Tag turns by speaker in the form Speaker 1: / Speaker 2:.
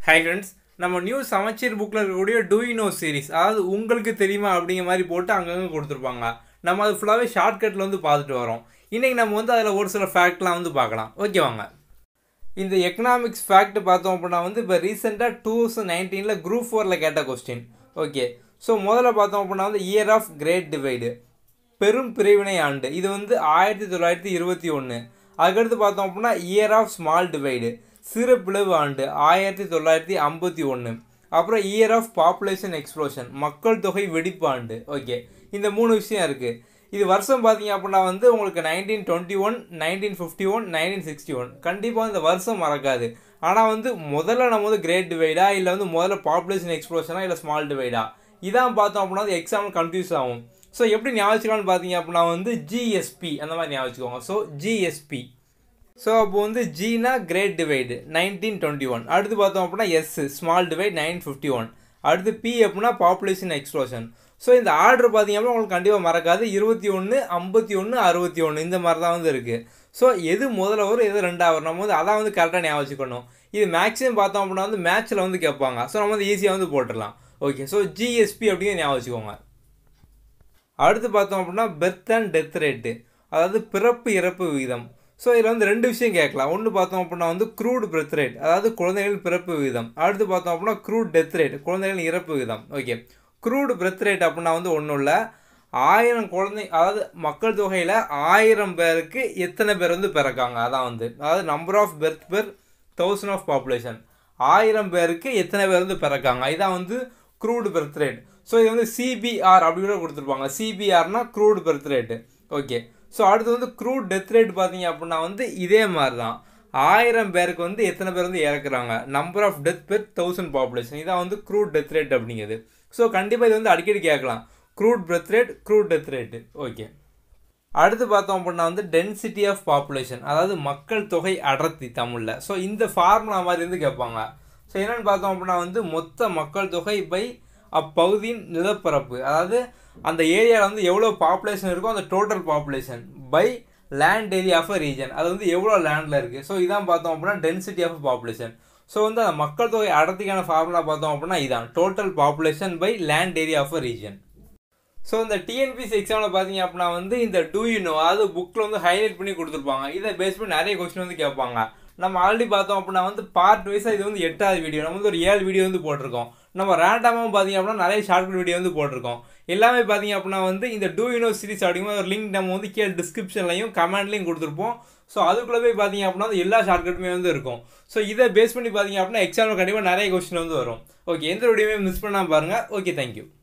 Speaker 1: hi friends நம்ம new சமச்சீர் புக்கில் இருக்கக்கூடிய டூ நோ சீரிஸ் அதாவது உங்களுக்கு தெரியுமா அப்படிங்கிற மாதிரி போட்டு அங்கங்கே கொடுத்துருப்பாங்க நம்ம அது ஃபுல்லாகவே ஷார்ட்கட்டில் வந்து பார்த்துட்டு வரோம் இன்றைக்கி நம்ம வந்து அதில் ஒரு சில ஃபேக்ட்லாம் வந்து பார்க்கலாம் ஓகே வாங்க இந்த எக்கனாமிக்ஸ் ஃபேக்ட் பார்த்தோம் அப்படின்னா வந்து இப்போ ரீசெண்டாக டூ தௌசண்ட் நைன்டீனில் குரூப் ஃபோரில் கேட்ட கொஸ்டின் ஓகே ஸோ முதல்ல பார்த்தோம் அப்படின்னா வந்து இயர் ஆஃப் கிரேட் டிவைடு பெரும் பிரிவினை ஆண்டு இது வந்து ஆயிரத்தி தொள்ளாயிரத்தி இருபத்தி ஒன்று அதுக்கடுத்து பார்த்தோம் அப்படின்னா இயர் ஆஃப் ஸ்மால் டிவைடு சிறு பிளவு ஆண்டு ஆயிரத்தி தொள்ளாயிரத்தி ஐம்பத்தி ஒன்று அப்புறம் இயர் ஆஃப் பாப்புலேஷன் எக்ஸ்ப்ளோஷன் மக்கள் தொகை வெடிப்பு ஆண்டு ஓகே இந்த மூணு விஷயம் இருக்குது இது வருஷம் பார்த்தீங்க அப்படின்னா வந்து உங்களுக்கு nineteen twenty one nineteen fifty one nineteen sixty one கண்டிப்பாக இந்த வருஷம் மறக்காது ஆனால் வந்து முதல்ல நம்ம வந்து கிரேட் டிவைடா இல்லை வந்து முதல்ல பாப்புலேஷன் எக்ஸ்ப்ளோஷனா இல்லை ஸ்மால் டிவைடா இதான் பார்த்தோம் அப்படின்னா வந்து எக்ஸாம் கன்ஃபியூஸ் ஆகும் ஸோ எப்படி ஞாபகம் பார்த்தீங்க அப்படின்னா வந்து ஜிஎஸ்பி அந்த மாதிரி ஞாபகம் வச்சுக்கோங்க ஸோ ஜிஎஸ்பி ஸோ அப்போ வந்து ஜினா great divide nineteen twenty one அடுத்து பார்த்தோம் அப்படின்னா yes small divide nine fifty one அடுத்து பி அப்படின்னா பாப்புலேஷன் எக்ஸ்ப்ளோஷன் ஸோ இந்த ஆர்டர் பார்த்தீங்க அப்படின்னா உங்களுக்கு கண்டிப்பாக மறக்காது இருபத்தி ஒன்று ஐம்பத்தி ஒன்று அறுபத்தி ஒன்று இந்த மாதிரி தான் வந்து இருக்குது ஸோ எது முதல்ல வரும் எது ரெண்டாவது வரும் நம்ம வந்து அதான் வந்து கரெக்டாக ஞாபகம் வச்சுக்கணும் இது மேக்ஸிமம் பார்த்தோம் அப்படின்னா வந்து மேட்ச்சில் வந்து கேட்பாங்க ஸோ நம்ம வந்து ஈஸியாக வந்து போட்டுடலாம் ஓகே ஸோ ஜிஎஸ்பி அப்படிங்கிற ஞாபகம் வச்சுக்கோங்க அடுத்து பார்த்தோம் அப்படின்னா பெர்த் அண்ட் டெத் ரேட்டு அதாவது பிறப்பு இறப்பு விகிதம் ஸோ இதில் வந்து ரெண்டு விஷயம் கேட்கலாம் ஒன்று பார்த்தோம் அப்படின்னா வந்து க்ரூட் பிரெத் ரேட் அதாவது குழந்தைகளின் பிறப்பு விகிதம் அடுத்து பார்த்தோம் அப்படின்னா க்ரூட் டெத் ரேட் குழந்தைகளின் இறப்பு விகிதம் ஓகே க்ரூட் பிரெத் ரேட் அப்படின்னா வந்து ஒன்றும் இல்லை ஆயிரம் குழந்தை அதாவது மக்கள் தொகையில் ஆயிரம் பேருக்கு எத்தனை பேர் வந்து பிறக்காங்க அதான் வந்து அதாவது number of birth per thousand of population ஆயிரம் பேருக்கு எத்தனை பேர் வந்து பிறக்காங்க இதான் வந்து க்ரூட் பெர்த் ரேட் ஸோ இது வந்து சிபிஆர் அப்படி கூட கொடுத்துருப்பாங்க சிபிஆர்னா crude birth rate okay so அடுத்து வந்து க்ரூட் டெத் ரேட் பார்த்தீங்க அப்படின்னா வந்து இதே மாதிரி தான் ஆயிரம் பேருக்கு வந்து எத்தனை பேர் வந்து இறக்குறாங்க number of death per thousand population இதான் வந்து க்ரூட் டெத் ரேட் அப்படிங்கிறது ஸோ கண்டிப்பாக இது வந்து அடிக்கடி கேட்கலாம் crude birth rate crude death rate okay அடுத்து பார்த்தோம் அப்படின்னா வந்து டென்சிட்டி ஆஃப் பாப்புலேஷன் அதாவது மக்கள் தொகை அடர்த்தி தமிழில் ஸோ இந்த ஃபார்முலா மாதிரி இருந்து கேட்பாங்க ஸோ என்னென்னு பார்த்தோம் அப்படின்னா வந்து மொத்த மக்கள் தொகை பை அப்பகுதியின் நிலப்பரப்பு அதாவது அந்த ஏரியாவில் வந்து எவ்வளோ பாப்புலேஷன் இருக்கோ அந்த total population by land area of a region அது வந்து எவ்வளோ லேண்டில் இருக்குது ஸோ இதான் பார்த்தோம் அப்படின்னா டென்சிட்டி ஆஃப் பாப்புலேஷன் ஸோ வந்து அந்த மக்கள் தொகை அடர்த்திக்கான ஃபார்முலா பார்த்தோம் அப்படின்னா இதான் total population by land area of a region so இந்த டிஎன்பிசி எக்ஸாமில் பார்த்தீங்க அப்படின்னா வந்து இந்த டூ யூனோ அதாவது புக்கில் வந்து ஹைலைட் பண்ணி கொடுத்துருப்பாங்க இதை பேஸ் பண்ணி நிறைய கொஸ்டின் வந்து கேட்பாங்க நம்ம ஆல்ரெடி பார்த்தோம் அப்படின்னா வந்து பார்ட் வைஸாக இது வந்து எட்டாவது வீடியோ நம்ம வந்து ஒரு ஏழு வீடியோ வந்து போட்டிருக்கோம் நம்ம ரேண்டமாக பார்த்தீங்க அப்படின்னா நிறைய ஷார்ட் வீடியோ வந்து போட்டிருக்கோம் எல்லாமே பார்த்தீங்க அப்படின்னா வந்து இந்த டூ யூனோ சீரிஸ் அப்படிங்கிற ஒரு லிங்க் நம்ம வந்து கீழே டிஸ்கிரிப்ஷன்லையும் கமெண்ட்லையும் கொடுத்துருப்போம் ஸோ அதுக்குள்ளே போய் பார்த்தீங்க அப்படின்னா வந்து எல்லா ஷார்ட்கட்டுமே வந்து இருக்கும் ஸோ இதை பேஸ் பண்ணி பார்த்தீங்க அப்படின்னா எக்ஸாமில் கண்டிப்பாக நிறைய கொஸ்டின் வந்து வரும் ஓகே எந்த வீடியோவே மிஸ் பண்ணாமல் பாருங்கள் ஓகே தேங்க்யூ